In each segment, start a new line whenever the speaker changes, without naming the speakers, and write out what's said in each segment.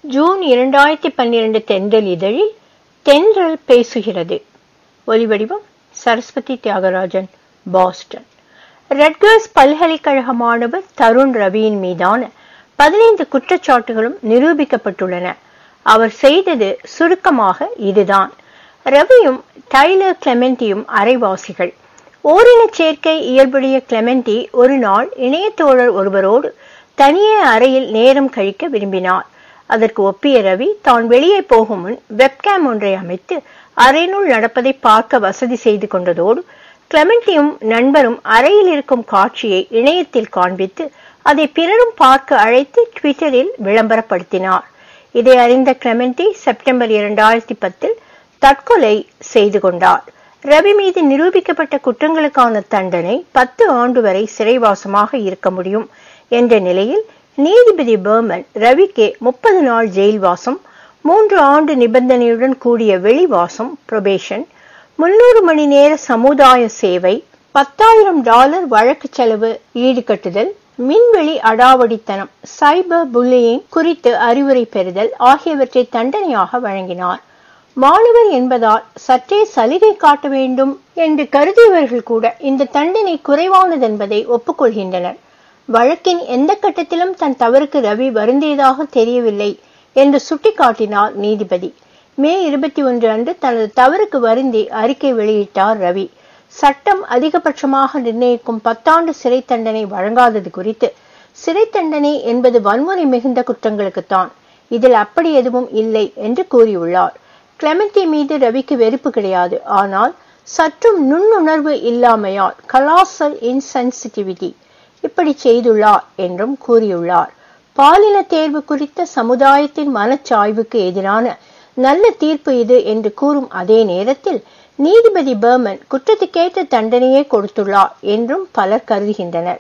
June இரண்டாயிரத்தி பன்னிரண்டு தென்றல் இதழில் தென்றல் பேசுகிறது ஒலிவடிவம் சரஸ்வதி தியாகராஜன் பாஸ்டன் ரெட்கர்ஸ் பல்கலைக்கழக மாணவர் தருண் ரவியின் மீதான பதினைந்து குற்றச்சாட்டுகளும் நிரூபிக்கப்பட்டுள்ளன அவர் செய்தது சுருக்கமாக இதுதான் ரவியும் டைலர் கிளெமெண்டியும் அரைவாசிகள் ஓரின சேர்க்கை இயல்புடைய கிளெமெண்டி ஒரு நாள் இணையத்தோழர் ஒருவரோடு தனியே அறையில் நேரம் கழிக்க விரும்பினார் அதற்கு ஒப்பிய ரவி தான் வெளியே போகும் முன் வெப்கேம் ஒன்றை அமைத்து அறையினுள் நடப்பதை பார்க்க வசதி செய்து கொண்டதோடு கிளெமெண்டியும் நண்பரும் அறையில் இருக்கும் காட்சியை இணையத்தில் காண்பித்து அதை பிறரும் பார்க்க அழைத்து ட்விட்டரில் விளம்பரப்படுத்தினார் இதை அறிந்த கிளெமெண்டி செப்டம்பர் இரண்டாயிரத்தி பத்தில் தற்கொலை செய்து கொண்டார் ரவி மீது நிரூபிக்கப்பட்ட குற்றங்களுக்கான தண்டனை பத்து ஆண்டு வரை சிறைவாசமாக இருக்க முடியும் என்ற நிலையில் நீதிபதி பர்மன் ரவிக்கு முப்பது நாள் ஜெயில்வாசம் மூன்று ஆண்டு நிபந்தனையுடன் கூடிய வெளிவாசம் புரொபேஷன் முன்னூறு மணி நேர சமுதாய சேவை பத்தாயிரம் டாலர் வழக்கு செலவு ஈடுகட்டுதல் மின்வெளி அடாவடித்தனம் சைபர் புல்லியிங் குறித்து அறிவுரை பெறுதல் ஆகியவற்றை தண்டனையாக வழங்கினார் மாணவர் என்பதால் சற்றே சலுகை காட்ட வேண்டும் என்று கருதியவர்கள் கூட இந்த தண்டனை குறைவானதென்பதை ஒப்புக்கொள்கின்றனர் வழக்கின் எந்த கட்டத்திலும் தன் தவறுக்கு ரவி வருந்தியதாக தெரியவில்லை என்று சுட்டிக்காட்டினார் நீதிபதி மே இருபத்தி ஒன்று அன்று தனது தவறுக்கு வருந்தி அறிக்கை வெளியிட்டார் ரவி சட்டம் அதிகபட்சமாக நிர்ணயிக்கும் பத்தாண்டு சிறை தண்டனை வழங்காதது குறித்து சிறை தண்டனை என்பது வன்முறை மிகுந்த குற்றங்களுக்குத்தான் இதில் அப்படி எதுவும் இல்லை என்று கூறியுள்ளார் கிளெமெண்டி மீது ரவிக்கு வெறுப்பு கிடையாது ஆனால் சற்றும் நுண்ணுணர்வு இல்லாமையால் கலாசல் இன்சென்சிட்டிவிட்டி இப்படி செய்துள்ளார் என்றும் கூறியுள்ளார் பாலின தேர்வு குறித்த சமுதாயத்தின் மனச்சாய்வுக்கு எதிரான நல்ல தீர்ப்பு இது என்று கூறும் அதே நேரத்தில் நீதிபதி பர்மன் குற்றத்துக்கேற்ற தண்டனையே கொடுத்துள்ளார் என்றும் பலர் கருதுகின்றனர்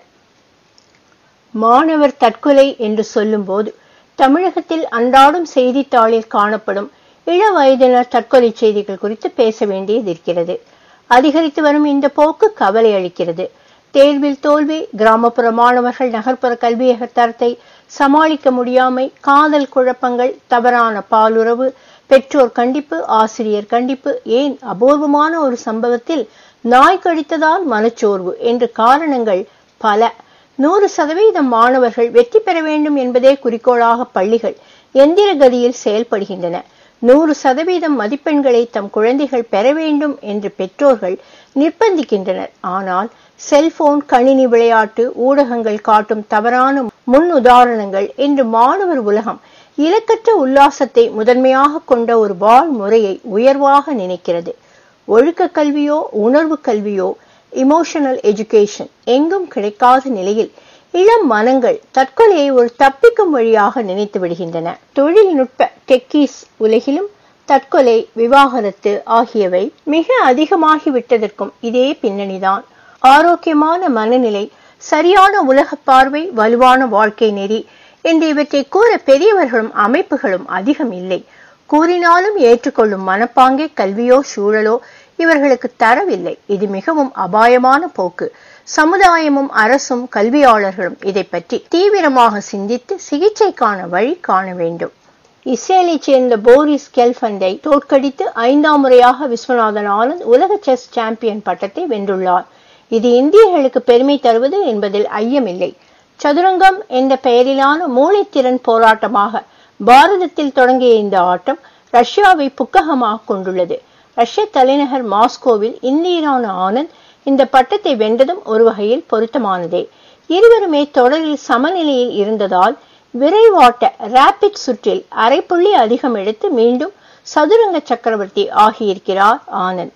மாணவர் தற்கொலை என்று சொல்லும்போது தமிழகத்தில் அன்றாடம் செய்தித்தாளில் காணப்படும் இள வயதினர் தற்கொலை செய்திகள் குறித்து பேச வேண்டியது இருக்கிறது அதிகரித்து வரும் இந்த போக்கு கவலை அளிக்கிறது தேர்வில் தோல்வி கிராமப்புற மாணவர்கள் நகர்ப்புற கல்வியக தரத்தை சமாளிக்க முடியாமை காதல் குழப்பங்கள் தவறான பாலுறவு பெற்றோர் கண்டிப்பு ஆசிரியர் கண்டிப்பு ஏன் அபூர்வமான ஒரு சம்பவத்தில் நாய் கடித்ததால் மனச்சோர்வு என்று காரணங்கள் பல நூறு சதவீதம் மாணவர்கள் வெற்றி பெற வேண்டும் என்பதே குறிக்கோளாக பள்ளிகள் எந்திர கதியில் செயல்படுகின்றன நூறு சதவீதம் மதிப்பெண்களை தம் குழந்தைகள் பெற வேண்டும் என்று பெற்றோர்கள் நிர்பந்திக்கின்றனர் ஆனால் செல்போன் கணினி விளையாட்டு ஊடகங்கள் காட்டும் தவறான முன் உதாரணங்கள் இன்று மாணவர் உலகம் இலக்கற்ற உல்லாசத்தை முதன்மையாக கொண்ட ஒரு வாழ் முறையை உயர்வாக நினைக்கிறது ஒழுக்க கல்வியோ உணர்வு கல்வியோ இமோஷனல் எஜுகேஷன் எங்கும் கிடைக்காத நிலையில் இளம் மனங்கள் தற்கொலையை ஒரு தப்பிக்கும் வழியாக நினைத்து விடுகின்றன தொழில்நுட்ப டெக்கீஸ் உலகிலும் தற்கொலை விவாகரத்து ஆகியவை மிக அதிகமாகிவிட்டதற்கும் இதே பின்னணிதான் ஆரோக்கியமான மனநிலை சரியான உலக பார்வை வலுவான வாழ்க்கை நெறி என்று இவற்றை கூற பெரியவர்களும் அமைப்புகளும் அதிகம் இல்லை கூறினாலும் ஏற்றுக்கொள்ளும் மனப்பாங்கே கல்வியோ சூழலோ இவர்களுக்கு தரவில்லை இது மிகவும் அபாயமான போக்கு சமுதாயமும் அரசும் கல்வியாளர்களும் இதை பற்றி தீவிரமாக சிந்தித்து சிகிச்சைக்கான வழி காண வேண்டும் இஸ்ரேலைச் சேர்ந்த போரிஸ் கெல்ஃபண்டை தோற்கடித்து ஐந்தாம் முறையாக விஸ்வநாதன் ஆனந்த் உலக செஸ் சாம்பியன் பட்டத்தை வென்றுள்ளார் இது இந்தியர்களுக்கு பெருமை தருவது என்பதில் ஐயமில்லை சதுரங்கம் என்ற பெயரிலான மூளைத்திறன் போராட்டமாக பாரதத்தில் தொடங்கிய இந்த ஆட்டம் ரஷ்யாவை புக்ககமாக கொண்டுள்ளது ரஷ்ய தலைநகர் மாஸ்கோவில் இந்தியரான ஆனந்த் இந்த பட்டத்தை வென்றதும் ஒரு வகையில் பொருத்தமானதே இருவருமே தொடரில் சமநிலையில் இருந்ததால் விரைவாட்ட ரேபிட் சுற்றில் அரை புள்ளி அதிகம் எடுத்து மீண்டும் சதுரங்க சக்கரவர்த்தி ஆகியிருக்கிறார் ஆனந்த்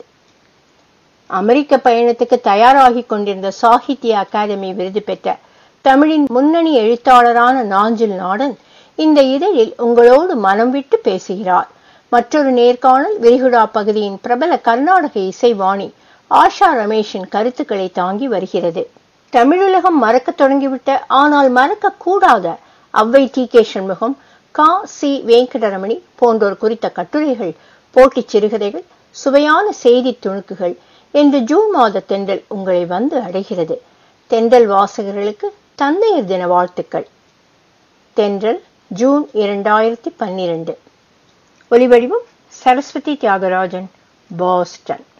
அமெரிக்க பயணத்துக்கு தயாராகி கொண்டிருந்த சாகித்ய அகாடமி விருது பெற்ற தமிழின் முன்னணி எழுத்தாளரான நாஞ்சில் நாடன் இந்த இதழில் உங்களோடு மனம் விட்டு பேசுகிறார் மற்றொரு நேர்காணல் விரிகுடா பகுதியின் பிரபல கர்நாடக இசைவாணி ஆஷா ரமேஷின் கருத்துக்களை தாங்கி வருகிறது தமிழுலகம் மறக்க தொடங்கிவிட்ட ஆனால் மறக்க கூடாத அவ்வை டி கே சண்முகம் கா சி வெங்கடரமணி போன்றோர் குறித்த கட்டுரைகள் போட்டிச் சிறுகதைகள் சுவையான செய்தி துணுக்குகள் என்று ஜூன் மாத தென்றல் உங்களை வந்து அடைகிறது தென்றல் வாசகர்களுக்கு தந்தையர் தின வாழ்த்துக்கள் தென்றல் ஜூன் இரண்டாயிரத்தி பன்னிரண்டு ஒலிவடிவம் சரஸ்வதி தியாகராஜன் பாஸ்டன்